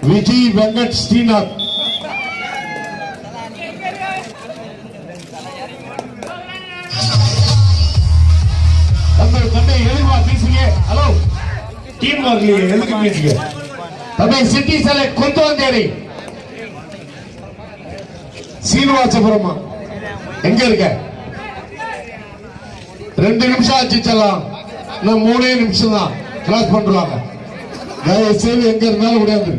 விஜய் வெங்கட் ஸ்ரீநாத் தம்பி தம்பி எதுக்குமா பேசுங்க ஹலோ டீம் வரலையே எதுக்கு பேசுங்க தம்பி சிட்டி சாலை கொத்தவந்தேரி சீனிவாசபுரமா எங்க இருக்க ரெண்டு நிமிஷம் ஆச்சு செல்லாம் இன்னும் மூணே நிமிஷம் தான் கிராஸ் பண்ணுவாங்க தயவு செய்து எங்க இருந்தாலும் முடியாது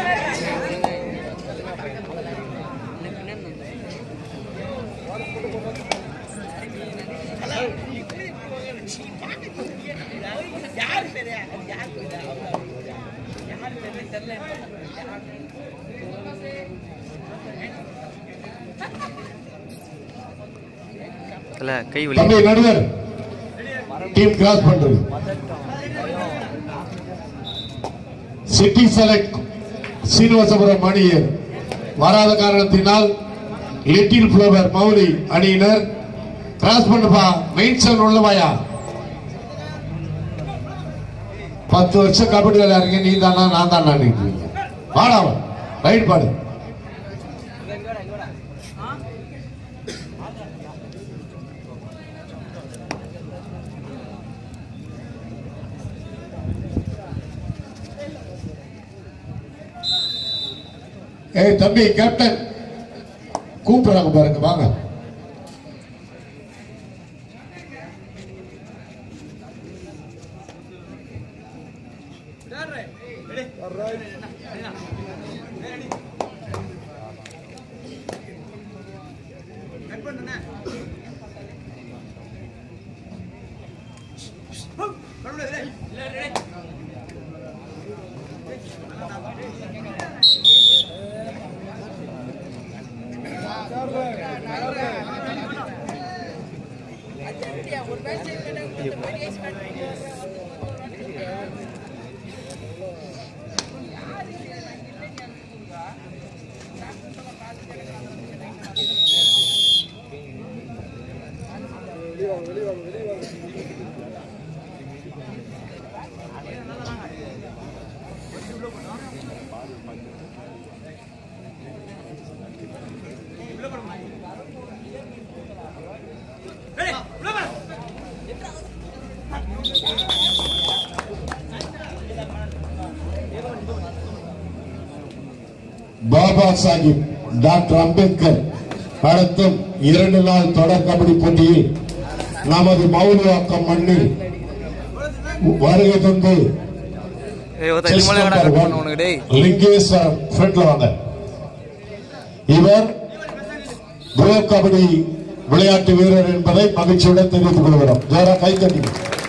தல கை வலி தம்பி நடுவர் டீம் கிராஸ் பண்றது சிட்டி செலக்ட் சீனிவாசபுரம் மணியர் வராத காரணத்தினால் லிட்டில் ஃபிளவர் மௌலி அணியினர் கிராஸ் பண்ணுப்பா மெயின் செவன் உள்ளவாயா பத்து வருஷம் கபடி விளையாடுறீங்க நீ தானா நான் தானா பாடா ரைட் பாடு ஏய் தம்பி கேப்டன் கூப்பிடுறாங்க பாருங்க வாங்க பாபா சாஹிப் டாக்டர் அம்பேத்கர் நடத்தும் இரண்டு நாள் தொடர் கபடி போட்டியில் நமது மௌலிவாக்கம் மண்ணில் வருகை தந்து ஏய் ஒருத்தன் இது மேல கடை கட் பண்ண உனக்கு டேய் லிங்கேஸ்வரம் ஃப்ரண்ட்ல வாங்க இவர் ப்ரோ கபடி விளையாட்டு வீரர் என்பதை மகிழ்ச்சியுடன் தெரிவித்துக் கொள்கிறோம் ஜோரா கை தட்டி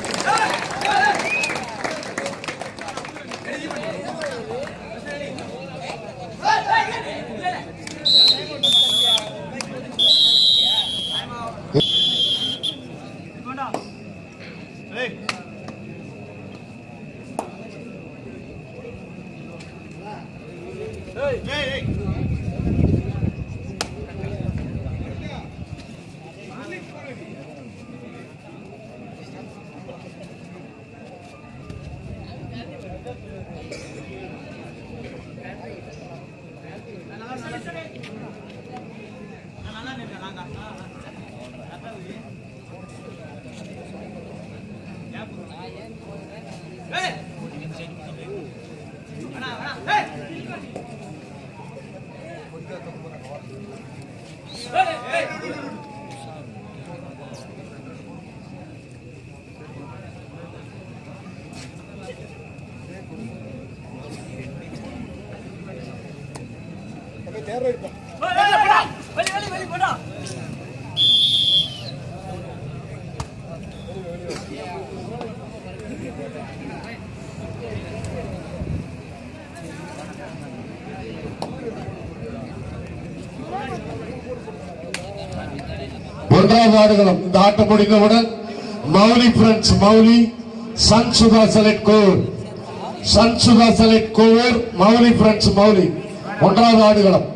ஒன்றாவது ஆடுகளம் இந்த ஆட்டம் முடிந்தவுடன் Mouli friends Mouli sun Sudha select Kovur sun Sudha select Kovur Mouli friends Mouli ஒன்றாவது ஆடுகளம்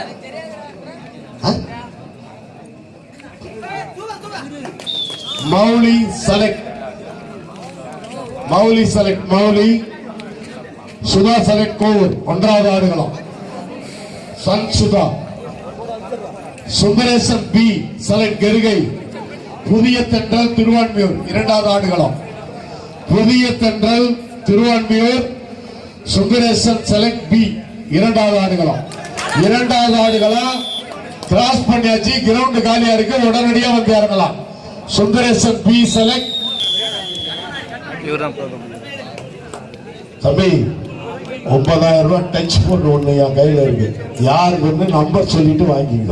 ஆ? Mouli select Mouli select Mouli Sudha select Kovur ஒன்றாவது ஆடுகளம் sun Sudha Sundaresan B select கெருகை புதிய தென்றல் திருவான்மியூர் இரண்டாவது ஆடுகளம் புதிய தென்றல் திருவான்மியூர் சுந்தரேசன் செலக்ட் பி இரண்டாவது ஆடுகளம் இரண்டாவது ஆடுகளம் கிராஸ் பண்ணியாச்சு கிரவுண்ட் காலியா இருக்கு உடனடியா வந்து இறங்கலாம் சுந்தரேசன் பி செலக்ட் இவர் தான் ப்ரோக்ராம் தம்பி ஒன்பதாயிரம் ரூபாய் டச் போன் ஒண்ணு என் கையில இருக்கு யாருக்குன்னு நம்பர் சொல்லிட்டு வாங்கிக்கோ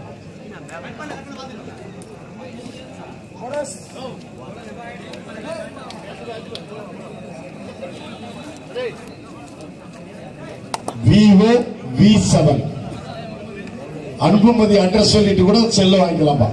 விவோ வி செவன் அனுப்புமதி அட்ரஸ் சொல்லிட்டு கூட செல்ல வாங்கிக்கலாம்பா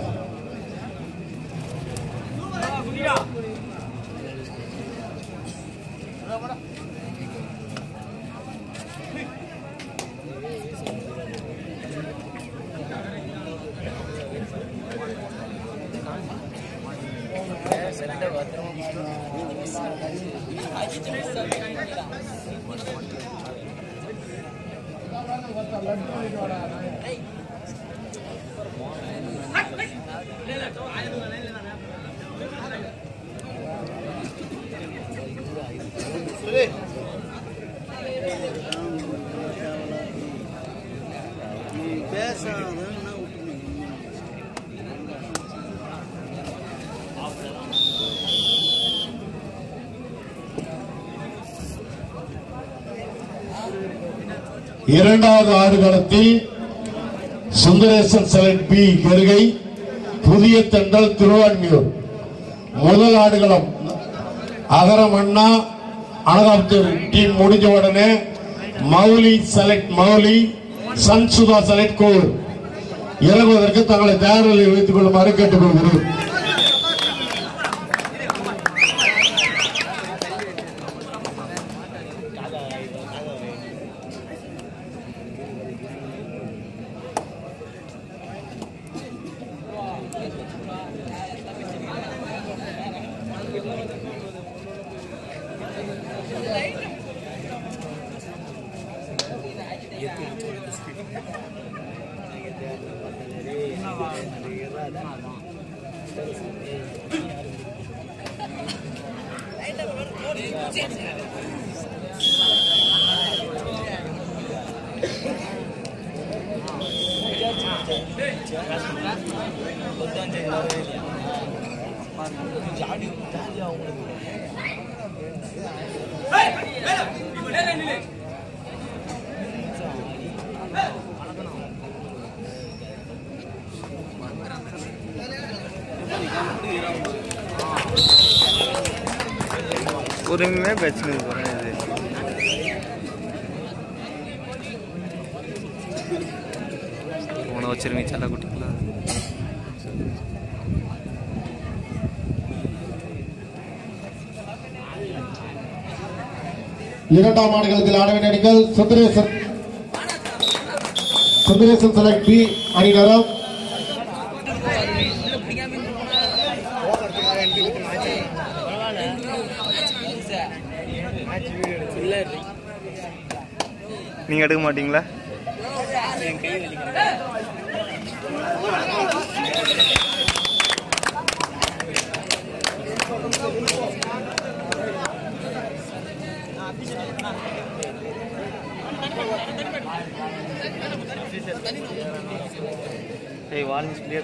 பேசாதன்னா விட்டுருங்க இரண்டாவது ஆடுகளத்தில் சுந்தரேசன் செலக்ட் பி கருகை புதிய தென்றல் திருவான்மியூர் முதல் ஆடுகளம் அகரம் அண்ணா அனகாப்தூர் டீம் முடிஞ்ச உடனே Mouli select Mouli sun Sudha select கோர் இறங்குவதற்கு தங்களை தயார் நிலையில் வைத்துக் கொள்ளுமாறு கேட்டுக்கொள்கிறேன் பொறுமையாக பிரச்சனை போகிறேன் இது உன வச்சிருங்க சண்டை குட்டிங்களா இரண்டாம் ஆடுகளத்தில் ஆட வேண்டிய அணிகள் சுந்தரேசன் சுந்தரேசன் செலக்ட் பி அணியினரும் நீங்கள் எடுக்க மாட்டீங்களா டேய் வால்யூம் கிளியர்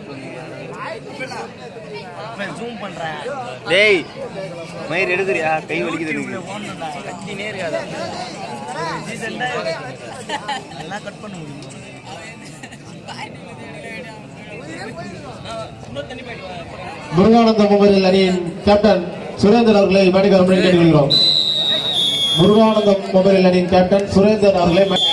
ஜூம் பண்றேன் டேய் மயிர் எடுக்கிறியா கை வலிக்குது எனக்கு ஓடணும்டா கத்தினே இருக்காது ரீசெண்டா எல்லாம் கட் பண்ண முடியும் முருகானந்த மொபைல் அணியின் கேப்டன் சுரேந்தர் அவர்களை மேடைக்கு வரும்படி கேட்டுக்கொள்கிறோம் முருகானந்தம் மொபைல் அணியின் கேப்டன் சுரேந்தர் அவர்களை மே-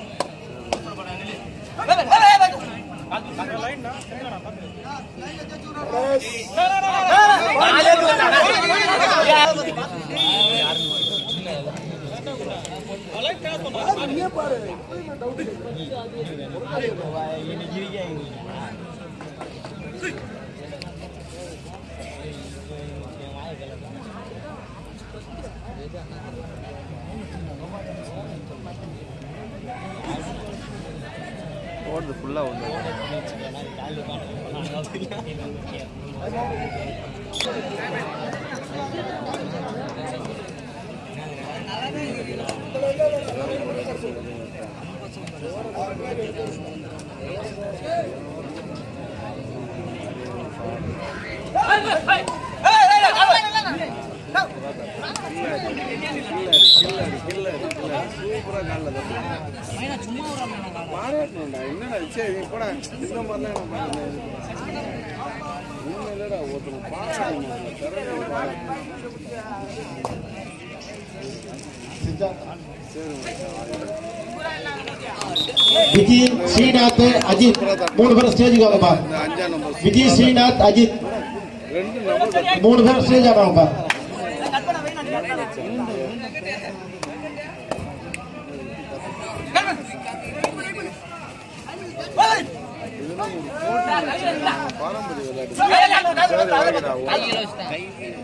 லைன் ஓடுது ஃபுல்லா ஓடுது மாறிடணும்டா என்னடா சரி போடா இந்த மாதிரிலாம் நம்ம ஒன்றும் இல்லைடா ஒருத்தர் பாடணும் திறமை பாரு. விஜி ஸ்ரீநாத் அஜித் மூணு பேரும் ஸ்டேஜுக்கு வாங்கப்பா இந்த அஞ்சாம் நம்பர் விஜி ஸ்ரீநாத் அஜித் ரெண்டு நம்பர் மூணு பேரும் ஸ்டேஜ் ஆடுவாங்கப்பா பாரம்பரிய விளையாட்டு சரி ஓகேடா ஓகே.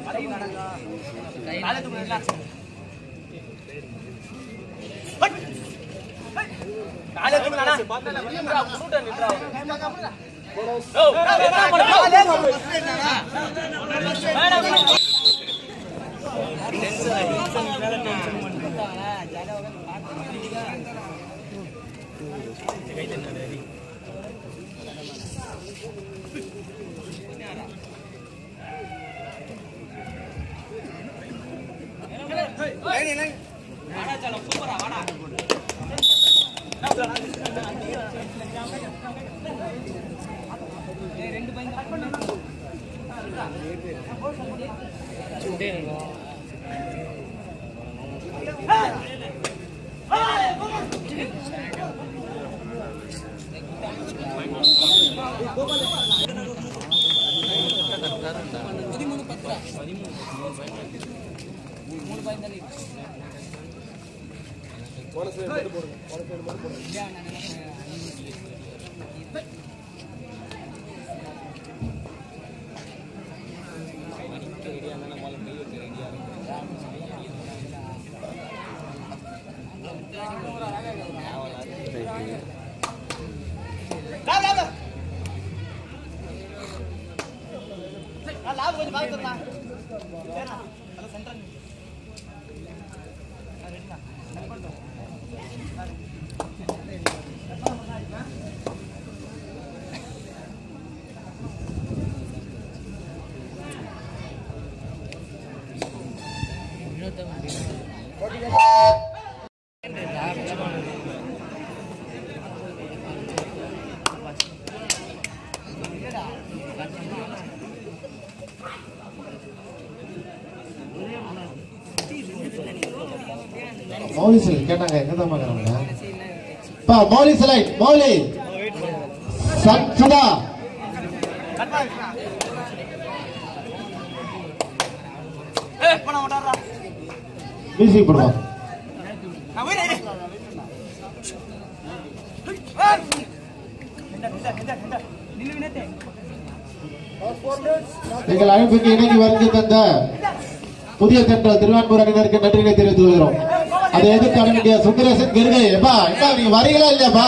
மௌலி சிலை கேட்டாங்க எங்க தான் பாக்குறாங்க பா மௌலி சிலை மௌலி சன் சுதா மியூசிக் போடுவாங்க எங்கள் அமைப்புக்கு இணங்கி வருகை தந்த புதிய தென்றல் திருவான்மூர் அணியினருக்கு நன்றிகளை தெரிவித்துக் கொள்கிறோம் அதை எதிர்த்து ஆட வேண்டிய சுந்தரேசன் கெருகை எப்பா என்ன நீங்க வரீங்களா இல்லையாப்பா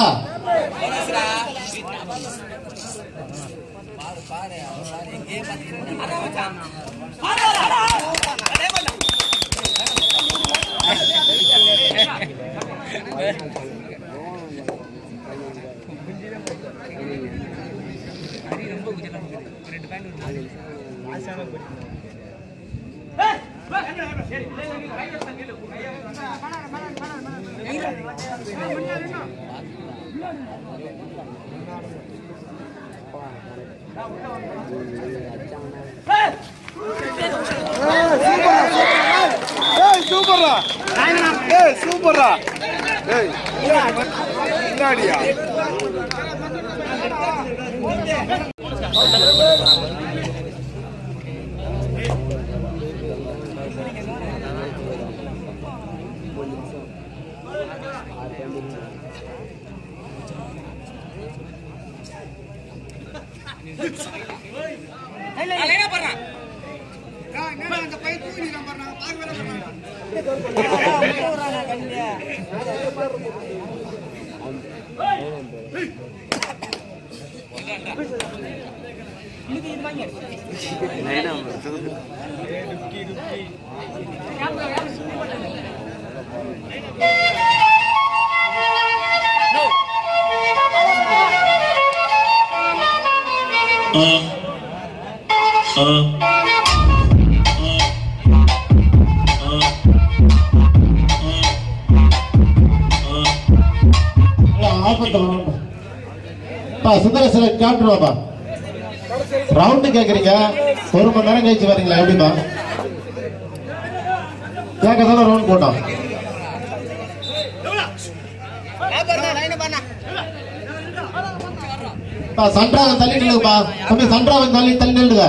ஏய் சூப்பர்ரா ஏய் சூப்பர்ரா ஏய் பின்னாடியா சுந்தரேஸ்வர கேப்டன் வாப்பா ரவுண்டு கேக்குறீங்க ஒரு மணி நேரம் கழிச்சு வரீங்களா எப்படிப்பா கேட்க தானே ரவுண்ட் போட்டோம் பா, சன்றாவன் தள்ளி நில்லுங்கப்பா தம்பி சன்றாவன் தள்ளி தள்ளி நில்லுங்க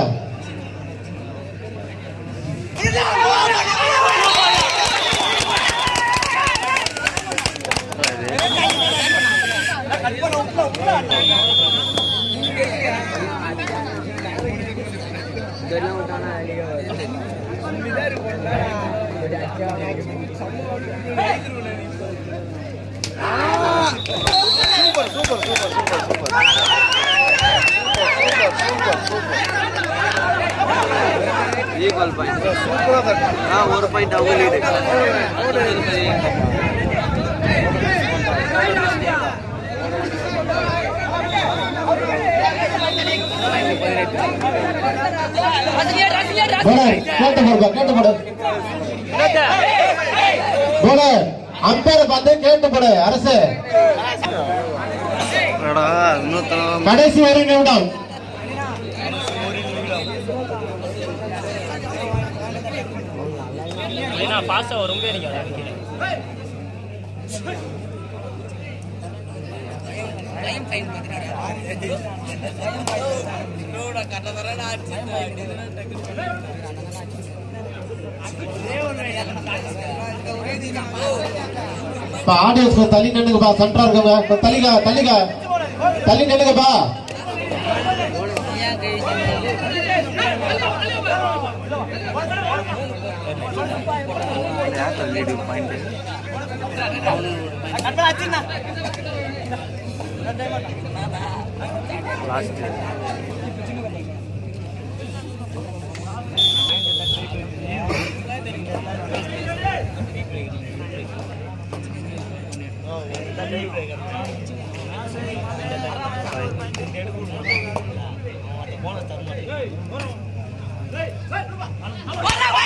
ஈக்குவல் பாயிண்ட் ஆ ஒரு பாயிண்ட் அவங்க லீடு போலர் கேட்டு போடுப்பா கேட்டு போடு போலர் அம்பேர் பார்த்து கேட்டு போடு அரசு இன்னொருத்தரம் கடைசி ஒரு நிமிடம் இப்ப ஆடியன்ஸ் தள்ளி நின்னுங்கப்பா சென்டரா இருக்கவங்க இப்ப தள்ளிங்க தள்ளிங்க தள்ளி நின்னுங்கப்பா லீடு பாயிண்ட் லாஸ்ட் போடா